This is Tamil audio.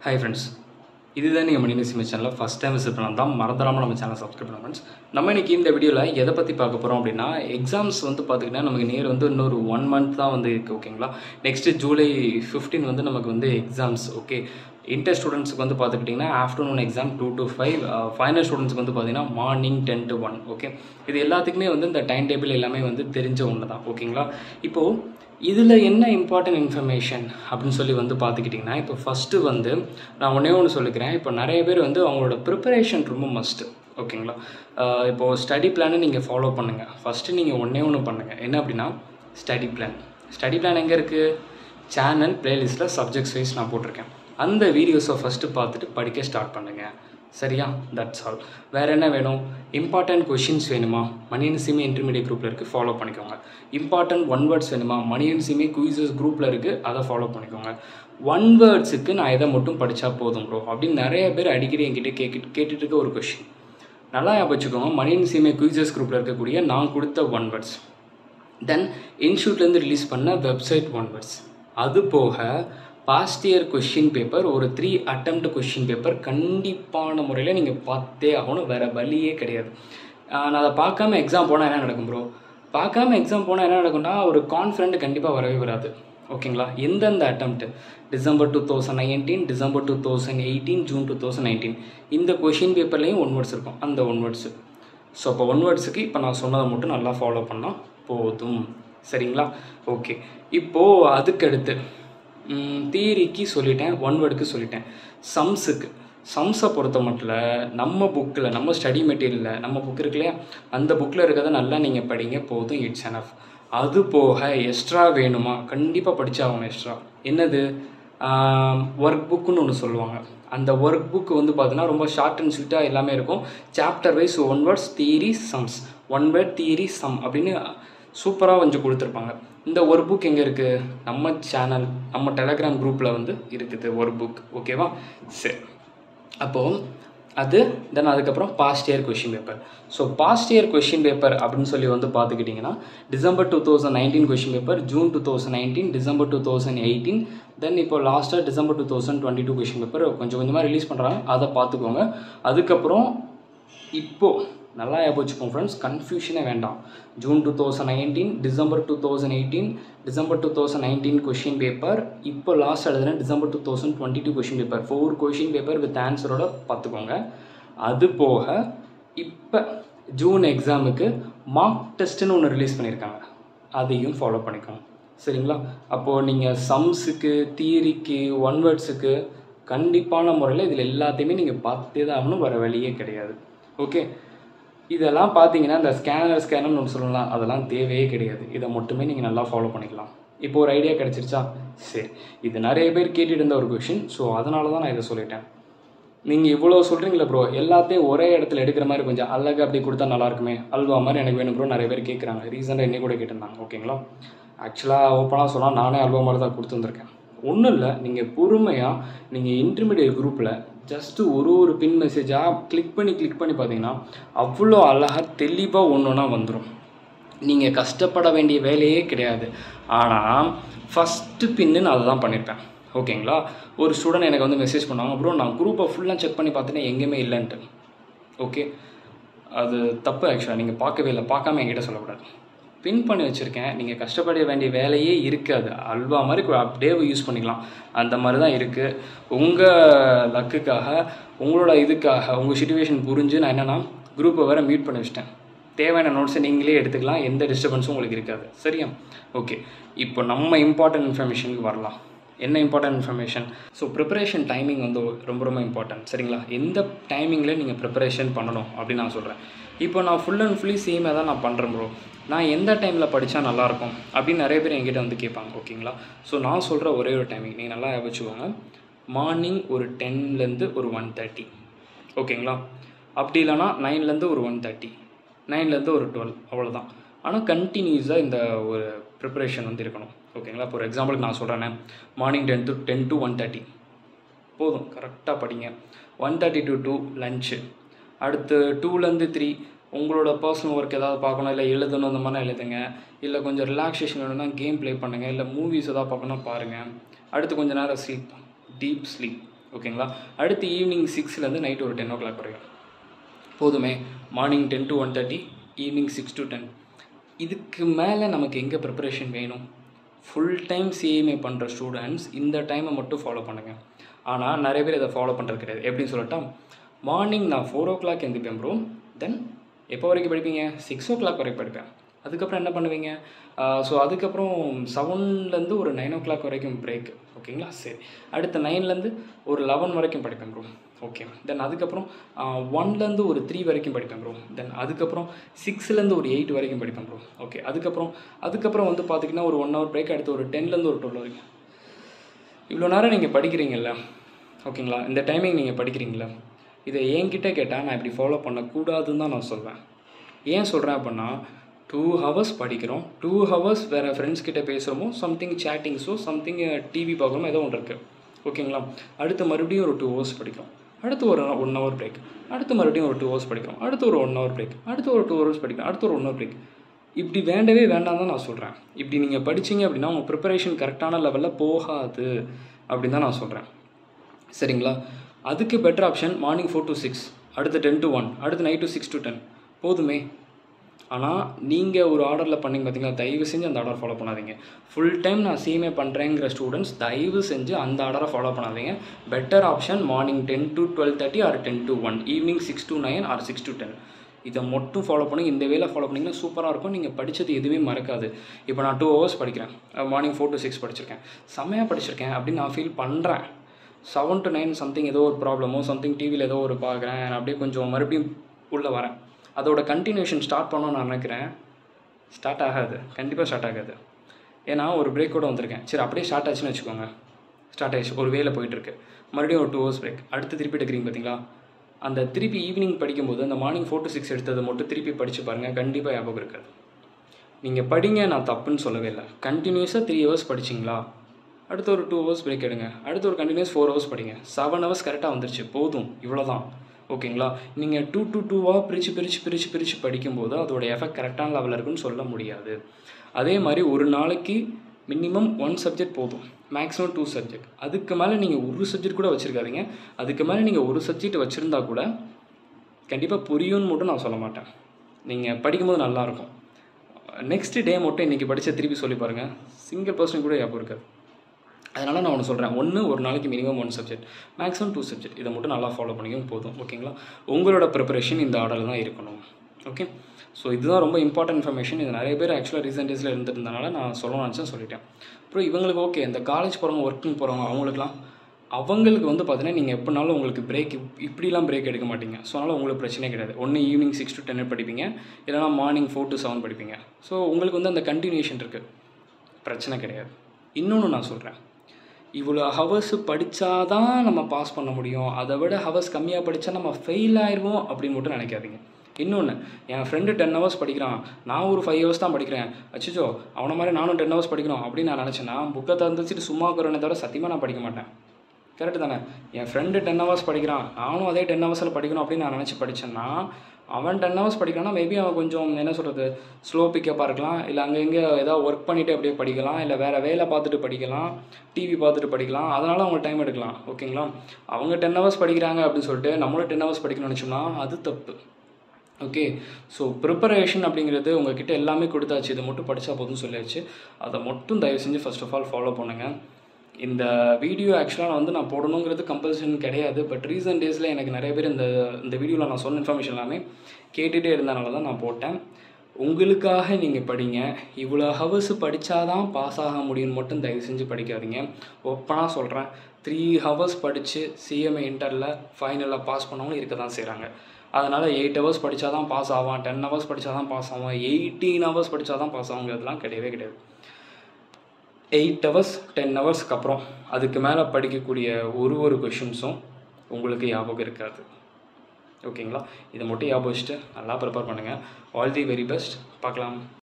ஹாய் ஃப்ரெண்ட்ஸ் இதுதான் நீங்கள் மணி சிம்மி சேனலில் ஃபஸ்ட் டைம் விசிட் பண்ணலாம் தான் மறந்துடாமல் நம்ம சேனல் சப்ஸ்கிரைப் பண்ண ஃப்ரெண்ட்ஸ் நம்ம இன்னைக்கு இந்த வீடியோவில் எதை பற்றி பார்க்க போகிறோம் அப்படின்னா எக்ஸாம்ஸ் வந்து பார்த்துக்கிட்டா நமக்கு நேர் வந்து இன்னொரு ஒன் மந்த் தான் வந்து இருக்குது ஓகேங்களா நெக்ஸ்ட்டு ஜூலை ஃபிஃப்டீன் வந்து நமக்கு வந்து எக்ஸாம்ஸ் ஓகே இன்டர் ஸ்டூடெண்ட்ஸுக்கு வந்து பார்த்துக்கிட்டிங்கன்னா afternoon exam two to five final ஸ்டூடெண்ட்ஸ்க்கு வந்து பார்த்தீங்கன்னா morning ten to one okay இது எல்லாத்துக்குமே வந்து இந்த டைம் டேபிள் எல்லாமே வந்து தெரிஞ்ச ஒன்று தான் ஓகேங்களா இப்போது இதில் என்ன இம்பார்ட்டன்ட் இன்ஃபர்மேஷன் அப்படின்னு சொல்லி வந்து பார்த்துக்கிட்டிங்கன்னா இப்போ ஃபஸ்ட்டு வந்து நான் ஒன்றே ஒன்று சொல்லிக்கிறேன் இப்போ நிறைய பேர் வந்து அவங்களோட ப்ரிப்பரேஷன் ரொம்ப மஸ்ட்டு ஓகேங்களா ஆஹ் இப்போது ஸ்டடி பிளானை நீங்கள் ஃபாலோ பண்ணுங்கள் ஃபஸ்ட்டு நீங்கள் ஒன்றே ஒன்று பண்ணுங்கள் என்ன அப்படின்னா ஸ்டடி பிளான் ஸ்டடி பிளான் எங்கே இருக்குது சேனல் பிளேலிஸ்ட்டில் சப்ஜெக்ட்ஸ் வைஸ் நான் போட்டிருக்கேன் அந்த வீடியோஸை ஃபஸ்ட்டு பார்த்துட்டு படிக்க ஸ்டார்ட் பண்ணுங்கள் சரியா தட்ஸ் ஆல் வேறு என்ன வேணும் இம்பார்ட்டன்ட் கொஷின்ஸ் வேணுமா மணியன் சிமி இன்டர்மீடியட் குரூப்பில் இருக்குது ஃபாலோ பண்ணிக்கோங்க இம்பார்ட்டன்ட் ஒன் வேர்ட்ஸ் வேணுமா மணியன் சிமி குயிசஸ் குரூப்பில் இருக்குது அதை ஃபாலோ பண்ணிக்கோங்க ஒன் வேர்ட்ஸுக்கு நான் இதை மட்டும் படித்தா போதும் ப்ரோ அப்படின்னு நிறைய பேர் அடிக்கடி என்கிட்ட கேட்டு கேட்டுட்டு இருக்க ஒரு கொஷின் நல்லா ஞாபகம் வச்சுக்கோங்க மணியன் சிமி குயிசஸ் குரூப்பில் இருக்கக்கூடிய நான் கொடுத்த ஒன் வேர்ட்ஸ் தென் இன்ஸ்டியூட்லேருந்து ரிலீஸ் பண்ண வெப்சைட் ஒன் வேர்ட்ஸ் அது போக பாஸ்ட் இயர் கொஷின் பேப்பர் ஒரு த்ரீ அட்டம்ப்ட் கொஷின் பேப்பர் கண்டிப்பான முறையில் நீங்கள் பார்த்தே ஆகணும் வேறு வழியே கிடையாது ஆஹ் நான் அதை பார்க்காம எக்ஸாம் போனால் என்ன நடக்கும் ப்ரோ பார்க்காம எக்ஸாம் போனால் என்ன நடக்கும்னா ஒரு கான்ஃபிடென்ட் கண்டிப்பாக வரவே வராது ஓகேங்களா எந்தெந்த attempt December two thousand nineteen December two thousand eighteen June two thousand nineteen இந்த கொஷின் பேப்பர்லேயும் ஒன் வேர்ட்ஸ் இருக்கும் அந்த ஒன் வேர்ட்ஸு ஸோ அப்போ ஒன் வேர்ட்ஸுக்கு இப்போ நான் சொன்னதை மட்டும் நல்லா ஃபாலோ பண்ணால் போதும் சரிங்களா ஓகே இப்போது அதுக்கடுத்து தியரிக்கு சொல்லிட்டேன் ஒன் வேர்டுக்கு சொல்லிட்டேன் சம்ஸுக்கு சம்ஸை பொறுத்த மட்டும் நம்ம புக்கில் நம்ம ஸ்டடி மெட்டீரியலில் நம்ம புக் இருக்கு இல்லையா அந்த புக்கில் இருக்கிறத நல்லா நீங்கள் படிங்க போதும் இட்ஸ் எனஃப் அது போக எக்ஸ்ட்ரா வேணுமா கண்டிப்பாக படிச்சாகணும் எக்ஸ்ட்ரா என்னது ஒர்க் புக்குன்னு ஒன்று சொல்லுவாங்க அந்த ஒர்க் புக் வந்து பார்த்தீங்கன்னா ரொம்ப ஷார்ட் அண்ட் ஸ்வீட்டாக எல்லாமே இருக்கும் chapter wise one words theory sums one word theory sum அப்படின்னு சூப்பராக கொஞ்சம் கொடுத்துருப்பாங்க இந்த ஒர்க் புக் எங்கே இருக்குது நம்ம சேனல் நம்ம டெலகிராம் குரூப்பில் வந்து இருக்குது ஒர்க் புக் ஓகேவா சரி அப்போது அது தென் அதுக்கப்புறம் past year question paper so past year question paper அப்படின்னு சொல்லி வந்து பார்த்துக்கிட்டிங்கன்னா December two thousand nineteen question paper June two thousand nineteen December two thousand eighteen then இப்போ லாஸ்ட்டாக December two thousand twenty two question paper கொஞ்சம் கொஞ்சமாக ரிலீஸ் பண்ணுறாங்க அதை பார்த்துக்கோங்க அதுக்கப்புறம் இப்போது நல்லா ஞாபகம் வச்சுக்கோங்க ஃப்ரெண்ட்ஸ் கன்ஃபியூஷனே வேண்டாம் June two thousand nineteen December two thousand eighteen December two thousand nineteen question paper இப்போ லாஸ்ட் எழுதுன December two thousand twenty two question paper four question paper with ஆன்சரோட பார்த்துக்கோங்க அது போக இப்போ ஜூன் எக்ஸாமுக்கு மார்க் டெஸ்ட்டுன்னு ஒன்று ரிலீஸ் பண்ணியிருக்காங்க அதையும் ஃபாலோ பண்ணிக்கோங்க சரிங்களா அப்போது நீங்கள் சம்ஸுக்கு தியரிக்கு ஒன் வேர்ட்ஸுக்கு கண்டிப்பான முறையில் இதில் எல்லாத்தையுமே நீங்கள் பார்த்தே தான் ஆகணும் வர வழியே கிடையாது ஓகே இதெல்லாம் பார்த்தீங்கன்னா இந்த ஸ்கேனர் ஸ்கேனர்னு ஒன்று சொல்லலாம் அதெல்லாம் தேவையே கிடையாது இதை மட்டுமே நீங்கள் நல்லா ஃபாலோ பண்ணிக்கலாம் இப்போ ஒரு ஐடியா கிடச்சிருச்சா சரி இது நிறைய பேர் கேட்டுட்டு இருந்த ஒரு கொஷின் ஸோ அதனால தான் நான் இதை சொல்லிட்டேன் நீங்கள் இவ்வளோ சொல்கிறீங்களே ப்ரோ எல்லாத்தையும் ஒரே இடத்துல எடுக்கிற மாதிரி கொஞ்சம் அழகாக அப்படி கொடுத்தா நல்லா இருக்குமே அல்வா மாதிரி எனக்கு வேணும் ப்ரோ நிறைய பேர் கேட்குறாங்க ரீசெண்டாக என்னை கூட கேட்டிருந்தாங்க ஓகேங்களா ஆக்சுவலாக ஓப்பனாக சொன்னால் நானே அல்வா மாதிரி தான் கொடுத்துருந்துருக்கேன் ஒன்றும் இல்லை நீங்கள் பொறுமையாக நீங்கள் இன்டர்மீடியட் குரூப்பில் ஜஸ்ட்டு ஒரு ஒரு பின் மெசேஜாக கிளிக் பண்ணி கிளிக் பண்ணி பார்த்தீங்கன்னா அவ்வளோ அழகாக தெளிவாக ஒன்று ஒன்றா வந்துடும் நீங்கள் கஷ்டப்பட வேண்டிய வேலையே கிடையாது ஆனால் ஃபஸ்ட்டு பின்னு நான் அதை தான் பண்ணியிருப்பேன் ஓகேங்களா ஒரு ஸ்டூடெண்ட் எனக்கு வந்து மெசேஜ் பண்ணாங்க ப்ரோ நான் குரூப்பை ஃபுல்லாக செக் பண்ணி பார்த்துட்டேன் எங்கேயுமே இல்லைன்ட்டு ஓகே அது தப்பு ஆக்சுவலாக நீங்கள் பார்க்கவே இல்லை பார்க்காம என்கிட்ட சொல்லக்கூடாது பின் பண்ணி வச்சுருக்கேன் நீங்கள் கஷ்டப்பட வேண்டிய வேலையே இருக்காது அல்வா மாதிரி அப்படியே யூஸ் பண்ணிக்கலாம் அந்த மாதிரி தான் இருக்குது உங்கள் லக்குக்காக உங்களோட இதுக்காக உங்கள் சுச்சுவேஷன் புரிஞ்சு நான் என்னென்னா குரூப்பை வேறு மியூட் பண்ணி வச்சிட்டேன் தேவையான நோட்ஸை நீங்களே எடுத்துக்கலாம் எந்த டிஸ்டர்பன்ஸும் உங்களுக்கு இருக்காது சரியா ஓகே இப்போ நம்ம இம்பார்ட்டன்ட் இன்ஃபர்மேஷனுக்கு வரலாம் என்ன important information so preparation timing வந்து ரொம்ப ரொம்ப இம்பார்ட்டன்ட் சரிங்களா எந்த டைமிங்கில் நீங்கள் ப்ரிப்பரேஷன் பண்ணணும் அப்படின்னு நான் சொல்கிறேன் இப்போ நான் ஃபுல் அண்ட் ஃபுல்லி சேமாக தான் நான் பண்ணுறேன் ப்ரோ நான் எந்த டைமில் படித்தா நல்லாயிருக்கும் அப்படின்னு நிறைய பேர் என்கிட்ட வந்து கேட்பாங்க ஓகேங்களா ஸோ நான் சொல்கிற ஒரே ஒரு டைமிங் நீங்கள் நல்லா வச்சுக்கோங்க மார்னிங் ஒரு டென்லேருந்து ஒரு ஒன் தேர்ட்டி ஓகேங்களா அப்படி இல்லைனா நைன்லேருந்து ஒரு ஒன் தேர்ட்டி நைன்லேருந்து ஒரு டுவெல் அவ்வளோதான் ஆனால் கண்டினியூஸாக இந்த ஒரு ப்ரிப்பரேஷன் வந்து இருக்கணும் ஓகேங்களா இப்போ ஒரு எக்ஸாம்பிளுக்கு நான் சொல்கிறேன்னே morning ten to ten to one thirty போதும் கரெக்டாக படிங்க one thirty to two lunch அடுத்து டூலேருந்து த்ரீ உங்களோட பர்சனல் ஒர்க் ஏதாவது பார்க்கணும் இல்லை எழுதணும் அந்த மாதிரிலாம் எழுதுங்க இல்லை கொஞ்சம் ரிலாக்ஸேஷன் வேணும்னா கேம் ப்ளே பண்ணுங்கள் இல்லை மூவிஸ் ஏதாவது பார்க்கணும் பாருங்கள் அடுத்து கொஞ்ச நேரம் ஸ்லீப் டீப் ஸ்லீப் ஓகேங்களா அடுத்து ஈவினிங் சிக்ஸ்லேருந்து நைட் ஒரு டென் ஓ கிளாக் வரைக்கும் போதுமே morning ten to one thirty evening six to ten இதுக்கு மேலே நமக்கு எங்கே ப்ரிப்பரேஷன் வேணும் ஃபுல் டைம் சிஎம்ஏ பண்ணுற ஸ்டூடெண்ட்ஸ் இந்த டைமை மட்டும் ஃபாலோ பண்ணுங்கள் ஆனால் நிறைய பேர் இதை ஃபாலோ பண்ணுறது கிடையாது எப்படின்னு சொல்லட்டா மார்னிங் நான் ஃபோர் ஓ கிளாக் எழுந்திப்பேன் ப்ரோ தென் எப்போ வரைக்கும் படிப்பீங்க சிக்ஸ் ஓ கிளாக் வரைக்கும் படிப்பேன் அதுக்கப்புறம் என்ன பண்ணுவீங்க ஸோ அதுக்கப்புறம் செவன்லேருந்து ஒரு நைன் ஓ கிளாக் வரைக்கும் பிரேக் ஓகேங்களா சரி அடுத்த நைன்லேருந்து ஒரு லெவன் வரைக்கும் படிப்பேன் ப்ரோ ஓகே தென் அதுக்கப்புறம் ஒன்லேருந்து ஒரு த்ரீ வரைக்கும் படிப்பேன் ப்ரோ தென் அதுக்கப்புறம் சிக்ஸ்லேருந்து ஒரு எயிட் வரைக்கும் படிப்பேன் ப்ரோ ஓகே அதுக்கப்புறம் அதுக்கப்புறம் வந்து பார்த்திங்கன்னா ஒரு ஒன் ஹவர் பிரேக் அடுத்து ஒரு டென்லேருந்து ஒரு டுவெல் வரைக்கும் இவ்வளோ நேரம் நீங்கள் படிக்கிறீங்கல்ல ஓகேங்களா இந்த டைமிங் நீங்கள் படிக்கிறீங்களா இதை என்கிட்ட கேட்டால் நான் இப்படி ஃபாலோ பண்ணக்கூடாதுன்னு தான் நான் சொல்வேன் ஏன் சொல்கிறேன் அப்படின்னா டூ ஹவர்ஸ் படிக்கிறோம் டூ ஹவர்ஸ் வேறு ஃப்ரெண்ட்ஸ் கிட்ட பேசுகிறோமோ சம்திங் சேட்டிங்ஸோ சம்திங் டிவி பார்க்குறோமோ ஏதோ ஒன்று இருக்குது ஓகேங்களா அடுத்து மறுபடியும் ஒரு டூ ஹவர்ஸ் படிக்கிறோம் அடுத்து ஒரு ஒன் ஹவர் பிரேக் அடுத்து மறுபடியும் ஒரு டூ ஹவர்ஸ் படிக்கிறோம் அடுத்து ஒரு ஒன் ஹவர் பிரேக் அடுத்து ஒரு டூ ஹவர்ஸ் படிக்கிறோம் அடுத்து ஒரு ஒன் ஹவர் பிரேக் இப்படி வேண்டவே வேண்டாம் தான் நான் சொல்கிறேன் இப்படி நீங்கள் படிச்சீங்க அப்படின்னா உங்கள் ப்ரிப்பரேஷன் கரெக்டான லெவலில் போகாது அப்படின்னு தான் நான் சொல்கிறேன் சரிங்களா அதுக்கு better option morning four to six அடுத்து டென் டு ஒன் அடுத்து night to six to ten போதுமே ஆனால் நீங்கள் ஒரு ஆர்டரில் பண்ணீங்க பார்த்தீங்களா தயவு செஞ்சு அந்த ஆர்டர் ஃபாலோ பண்ணாதீங்க ஃபுல் டைம் நான் சிஎம்ஏ பண்ணுறேங்கிற ஸ்டூடெண்ட்ஸ் தயவு செஞ்சு அந்த ஆர்டரை ஃபாலோ பண்ணாதீங்க better option morning ten to twelve thirty or ten to one evening six to nine or six to ten இதை மட்டும் ஃபாலோ பண்ணி இந்த வேலை ஃபாலோ பண்ணிங்கன்னா சூப்பராக இருக்கும் நீங்கள் படித்தது எதுவுமே மறக்காது இப்போ நான் டூ ஹவர்ஸ் படிக்கிறேன் மார்னிங் ஃபோர் டு சிக்ஸ் படிச்சிருக்கேன் செம்மையாக படிச்சிருக்கேன் அப்படின்னு நான் ஃபீல் பண்ணுறேன் செவன் டு நைன் சம்திங் ஏதோ ஒரு ப்ராப்ளமோ சம்திங் டிவியில் ஏதோ ஒரு பார்க்குறேன் நான் அப்படியே கொஞ்சம் மறுபடியும் உள்ளே வரேன் அதோட கண்டினியூஷன் ஸ்டார்ட் பண்ணணும்னு நான் நினைக்கிறேன் ஸ்டார்ட் ஆகாது கண்டிப்பாக ஸ்டார்ட் ஆகாது ஏன்னா ஒரு பிரேக்கோட வந்திருக்கேன் சரி அப்படியே ஸ்டார்ட் ஆச்சுன்னு வச்சுக்கோங்க ஸ்டார்ட் ஆயிடுச்சு ஒரு வேலை போயிட்டுருக்கு மறுபடியும் ஒரு டூ ஹவர்ஸ் பிரேக் அடுத்து திருப்பி எடுக்கிறீங்க பார்த்தீங்களா அந்த திருப்பி ஈவினிங் படிக்கும்போது அந்த மார்னிங் ஃபோர் டு சிக்ஸ் எடுத்ததை மட்டும் திருப்பி படித்து பாருங்கள் கண்டிப்பாக ஞாபகம் இருக்காது நீங்கள் படிங்க நான் தப்புன்னு சொல்லவே இல்லை கண்டினியூஸாக த்ரீ ஹவர்ஸ் படிச்சிங்களா அடுத்து ஒரு டூ ஹவர்ஸ் பிரேக் எடுங்க அடுத்து ஒரு கண்டினியூஸ் ஃபோர் ஹவர்ஸ் படிங்க செவன் ஹவர்ஸ் கரெக்டாக வந்துருச்சு போதும் இவ்வளோ தான் ஓகேங்களா நீங்கள் டூ டூ டூவாக பிரித்து பிரித்து பிரித்து பிரித்து படிக்கும்போது அதோட எஃபெக்ட் கரெக்டான லெவலில் இருக்குன்னு சொல்ல முடியாது அதே மாதிரி ஒரு நாளைக்கு மினிமம் ஒன் சப்ஜெக்ட் போதும் மேக்ஸிமம் டூ சப்ஜெக்ட் அதுக்கு மேலே நீங்கள் ஒரு சப்ஜெக்ட் கூட வச்சுருக்காதீங்க அதுக்கு மேலே நீங்கள் ஒரு சப்ஜெக்ட் வச்சுருந்தா கூட கண்டிப்பாக புரியும்னு மட்டும் நான் சொல்ல மாட்டேன் நீங்கள் படிக்கும்போது நல்லாயிருக்கும் நெக்ஸ்ட் டே மட்டும் இன்றைக்கி படித்த திருப்பி சொல்லி பாருங்கள் சிங்கிள் பர்சன் கூட ஞாபகம் இருக்காது அதனால் நான் ஒன்று சொல்கிறேன் ஒன்று ஒரு நாளைக்கு minimum one subject maximum two subject இதை மட்டும் நல்லா ஃபாலோ பண்ணிக்கும் போதும் ஓகேங்களா உங்களோட ப்ரிப்பரேஷன் இந்த ஆர்டரில் தான் இருக்கணும் ஓகே ஸோ இதுதான் ரொம்ப இம்பார்ட்டன்ட் இன்ஃபர்மேஷன் இது நிறைய பேர் ஆக்சுவலாக ரீசெண்ட் டேஸில் இருந்திருந்தனால நான் சொல்லணும்னு நினச்சேன் சொல்லிட்டேன் அப்புறம் இவங்களுக்கு ஓகே இந்த காலேஜ் போகிறவங்க ஒர்க்கிங் போகிறவங்க அவங்களுக்குலாம் அவங்களுக்கு வந்து பார்த்தீங்கன்னா நீங்கள் எப்படினாலும் உங்களுக்கு பிரேக் இப்படிலாம் பிரேக் எடுக்க மாட்டீங்க ஸோ அதனால் உங்களுக்கு பிரச்சனையே கிடையாது ஒன்று ஈவினிங் சிக்ஸ் டு டென் படிப்பீங்க இல்லைனா மார்னிங் ஃபோர் டு செவன் படிப்பீங்க ஸோ உங்களுக்கு வந்து அந்த கண்டினியூஷன் இருக்குது பிரச்சனை கிடையாது இன்னொன்று நான் சொல்கிறேன் இவ்வளோ ஹவர்ஸ் படித்தாதான் நம்ம பாஸ் பண்ண முடியும் அதை விட ஹவர்ஸ் கம்மியாக படித்தா நம்ம ஃபெயில் ஆயிடுவோம் அப்படின்னு மட்டும் நினைக்காதீங்க இன்னொன்று என் ஃப்ரெண்டு டென் ஹவர்ஸ் படிக்கிறான் நான் ஒரு ஃபைவ் ஹவர்ஸ் தான் படிக்கிறேன் அச்சிச்சோ அவனை மாதிரி நானும் டென் ஹவர்ஸ் படிக்கணும் அப்படின்னு நான் நினச்சேன்னா புக்கை தந்துச்சுட்டு சும்மா இருக்கிறவனே தவிர சத்தியமாக நான் படிக்க மாட்டேன் கரெக்டு தானே என் ஃப்ரெண்டு டென் ஹவர்ஸ் படிக்கிறான் நானும் அதே டென் ஹவர்ஸில் படிக்கணும் அப்படின்னு நான் நினச்சி படித்தேன்னா அவன் டென் ஹவர்ஸ் படிக்கிறான்னா மேபி அவன் கொஞ்சம் என்ன சொல்கிறது ஸ்லோ பிக்கப்பாக இருக்கலாம் இல்லை அங்கே இங்கே ஏதாவது ஒர்க் பண்ணிவிட்டு அப்படியே படிக்கலாம் இல்லை வேறு வேலை பார்த்துட்டு படிக்கலாம் டிவி பார்த்துட்டு படிக்கலாம் அதனால் அவங்க டைம் எடுக்கலாம் ஓகேங்களா அவங்க டென் ஹவர்ஸ் படிக்கிறாங்க அப்படின்னு சொல்லிட்டு நம்மளும் டென் ஹவர்ஸ் படிக்கணும்னு நினச்சோம்னா அது தப்பு ஓகே ஸோ ப்ரிப்பரேஷன் அப்படிங்கிறது உங்ககிட்ட எல்லாமே கொடுத்தாச்சு இதை மட்டும் படித்தா போதும்னு சொல்லியாச்சு அதை மட்டும் தயவு செஞ்சு ஃபர்ஸ்ட் ஆஃப் ஆல் ஃபாலோ பண்ணுங்கள் இந்த வீடியோ ஆக்சுவலாக நான் வந்து நான் போடணுங்கிறது கம்பல்ஷன் கிடையாது பட் ரீசன்ட் டேஸில் எனக்கு நிறைய பேர் இந்த இந்த வீடியோவில் நான் சொன்ன இன்ஃபர்மேஷன் எல்லாமே கேட்டுகிட்டே இருந்தனால தான் நான் போட்டேன் உங்களுக்காக நீங்கள் படிங்க இவ்வளோ ஹவர்ஸ் படித்தாதான் பாஸ் ஆக முடியும்னு மட்டும் தயவு செஞ்சு படிக்காதீங்க ஒப்பனாக சொல்கிறேன் த்ரீ ஹவர்ஸ் படித்து சிஎம்ஏ இன்டரில் ஃபைனலில் பாஸ் பண்ணவங்களும் இருக்க தான் செய்கிறாங்க அதனால் எயிட் ஹவர்ஸ் படித்தா தான் பாஸ் ஆவான் டென் ஹவர்ஸ் படித்தா தான் பாஸ் ஆவான் எயிட்டீன் ஹவர்ஸ் படித்தா தான் பாஸ் ஆகுங்கிறதுலாம் கிடையவே கிடையாது எயிட் ஹவர்ஸ் டென் ஹவர்ஸ்க்கு அப்புறம் அதுக்கு மேலே படிக்கக்கூடிய ஒரு ஒரு கொஷின்ஸும் உங்களுக்கு ஞாபகம் இருக்காது ஓகேங்களா இதை மட்டும் ஞாபகம் வச்சுட்டு நல்லா ப்ரிப்பேர் பண்ணுங்கள் ஆல் தி வெரி பெஸ்ட் பார்க்கலாம்